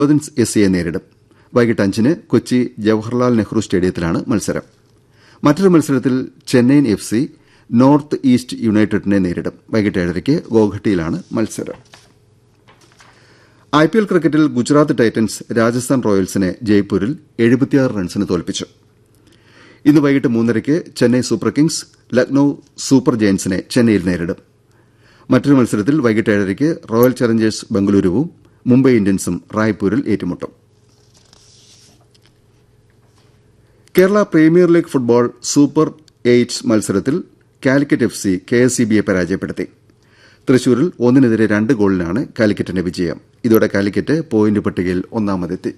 Providence S സിയെ നേരിടും വൈകിട്ട് അഞ്ചിന് കൊച്ചി ജവഹർലാൽ നെഹ്റു സ്റ്റേഡിയത്തിലാണ് മത്സരം മറ്റൊരു മത്സരത്തിൽ Chennaiyin F C north east യുണൈറ്റഡിനെ നേരിടും വൈകിട്ട് ഏഴരയ്ക്ക് ഗോഹട്ടിയിലാണ് മത്സരം ഐപിഎൽ ക്രിക്കറ്റിൽ ഗുജറാത്ത് ടൈറ്റൻസ് രാജസ്ഥാൻ റോയൽസിനെ ജയ്പൂരിൽ റൺസിന് തോൽപ്പിച്ചു ഇന്ന് വൈകിട്ട് മൂന്നരയ്ക്ക് Chennai super kings Lucknow super ജയന്റ്സിനെ ചെന്നൈയിൽ നേരിടും മറ്റൊരു മത്സരത്തിൽ വൈകിട്ട് ഏഴരയ്ക്ക് റോയൽ ചലഞ്ചേഴ്സ് ബംഗളൂരുവും മുംബൈ ഇന്ത്യൻസും റായ്പൂരിൽ ഏറ്റുമുട്ടും Kerala premier league football super eights മത്സരത്തിൽ Calicut F C K S C ബിയെ പരാജയപ്പെടുത്തി തൃശൂരിൽ ഒന്നിനെതിരെ രണ്ട് ഗോളിനാണ് കാലിക്കറ്റിന്റെ വിജയം ഇതോടെ കാലിക്കറ്റ് പോയിന്റ് പട്ടികയിൽ ഒന്നാമതെത്തി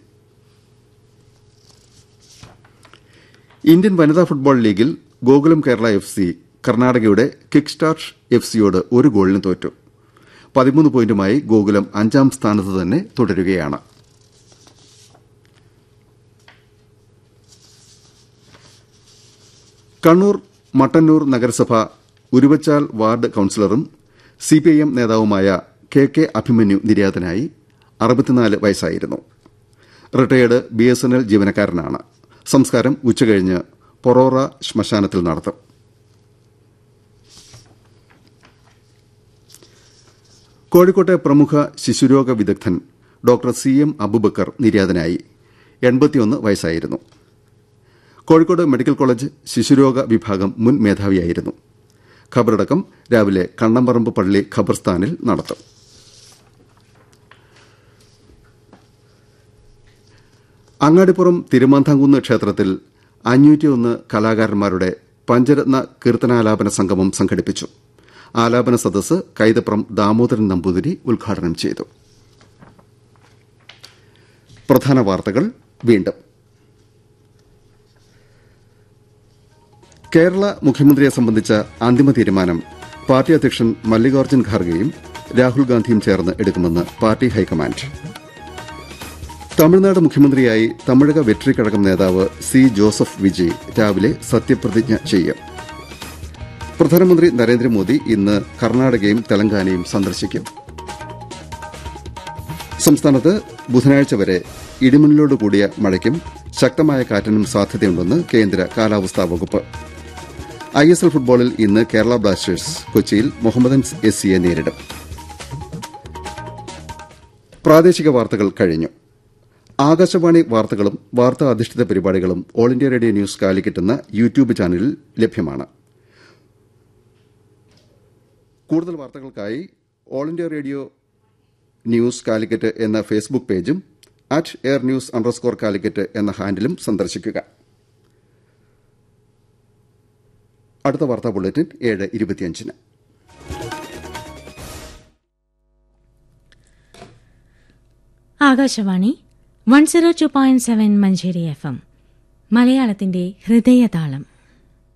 ഇന്ത്യൻ വനിതാ ഫുട്ബോൾ ലീഗിൽ ഗോകുലം കേരള എഫ് സി കർണാടകയുടെ കിക്ക് സ്റ്റാർട്ട് എഫ് സിയോട് ഒരു ഗോളിന് തോറ്റു പതിമൂന്ന് പോയിന്റുമായി ഗോകുലം അഞ്ചാം സ്ഥാനത്ത് തന്നെ തുടരുകയാണ് കണ്ണൂർ മട്ടന്നൂർ നഗരസഭ ഉരുവച്ചാൽ വാർഡ് കൌൺസിലറും സിപിഐഎം നേതാവുമായ കെ കെ അഭിമന്യു നിര്യാതനായി അറുപത്തിനാല് വയസ്സായിരുന്നു retired B S N L ജീവനക്കാരനാണ് സംസ്കാരം ഉച്ചകഴിഞ്ഞ് പൊറോറ ശ്മശാനത്തിൽ നടത്തും കോഴിക്കോട്ടെ പ്രമുഖ ശിശുരോഗ വിദഗ്ധൻ ഡോക്ടർ സി എം അബുബക്കർ നിര്യാതനായി എൺപത്തിയൊന്ന് വയസ്സായിരുന്നു കോഴിക്കോട് മെഡിക്കൽ കോളേജ് ശിശുരോഗ വിഭാഗം മുൻ മേധാവിയായിരുന്നു ഖബറടക്കം രാവിലെ കണ്ണമ്പറമ്പ് പള്ളി ഖബർസ്ഥാനിൽ നടത്തും അങ്ങാടിപ്പുറം തിരുമാന്താംകുന്ന് ക്ഷേത്രത്തിൽ അഞ്ഞൂറ്റിയൊന്ന് കലാകാരന്മാരുടെ പഞ്ചരത്ന കീർത്തനാലാപന സംഗമം സംഘടിപ്പിച്ചു ആലാപന സദസ്സ് കൈതപ്രം ദാമോദരൻ നമ്പൂതിരി ഉദ്ഘാടനം ചെയ്തു പ്രധാന വാർത്തകൾ വീണ്ടും കേരള മുഖ്യമന്ത്രിയെ സംബന്ധിച്ച അന്തിമ തീരുമാനം പാർട്ടി അധ്യക്ഷൻ മല്ലികാർജ്ജുൻ ഖാർഗെയും രാഹുൽ ഗാന്ധിയും ചേർന്ന് എടുക്കുമെന്ന് പാർട്ടി ഹൈക്കമാൻഡ് തമിഴ്നാട് മുഖ്യമന്ത്രിയായി തമിഴക വെട്രിക്കഴകം നേതാവ് സി ജോസഫ് വിജയ് രാവിലെ സത്യപ്രതിജ്ഞ ചെയ്യും പ്രധാനമന്ത്രി നരേന്ദ്രമോദി ഇന്ന് കർണാടകയും തെലങ്കാനയും സന്ദർശിക്കും സംസ്ഥാനത്ത് ബുധനാഴ്ച വരെ ഇടിമിന്നലോട് കൂടിയ മഴയ്ക്കും ശക്തമായ കാറ്റിനും സാധ്യതയുണ്ടെന്ന് കേന്ദ്ര കാലാവസ്ഥാ വകുപ്പ് ഐ എസ് എൽ ഫുട്ബോളിൽ ഇന്ന് കേരള ബ്ലാസ്റ്റേഴ്സ് കൊച്ചിയിൽ മുഹമ്മദൻസ് എസ് സിയെ നേരിടും പ്രാദേശിക വാർത്തകൾ കഴിഞ്ഞു ആകാശവാണി വാർത്തകളും വാർത്താ അധിഷ്ഠിത പരിപാടികളും all India radio news Calicut എന്ന യൂട്യൂബ് ചാനലിൽ ലഭ്യമാണ് കൂടുതൽ വാർത്തകൾക്കായി all India radio news Calicut എന്ന ഫേസ്ബുക്ക് പേജും at air news underscore Calicut എന്ന ഹാൻഡിലും സന്ദർശിക്കുക അടുത്ത വാർത്താ ബുള്ളറ്റിൻ ഏഴ് ഇരുപത്തിയഞ്ചിന് Akashvani one zero two point seven Manjeri F M മലയാളത്തിന്റെ ഹൃദയതാളം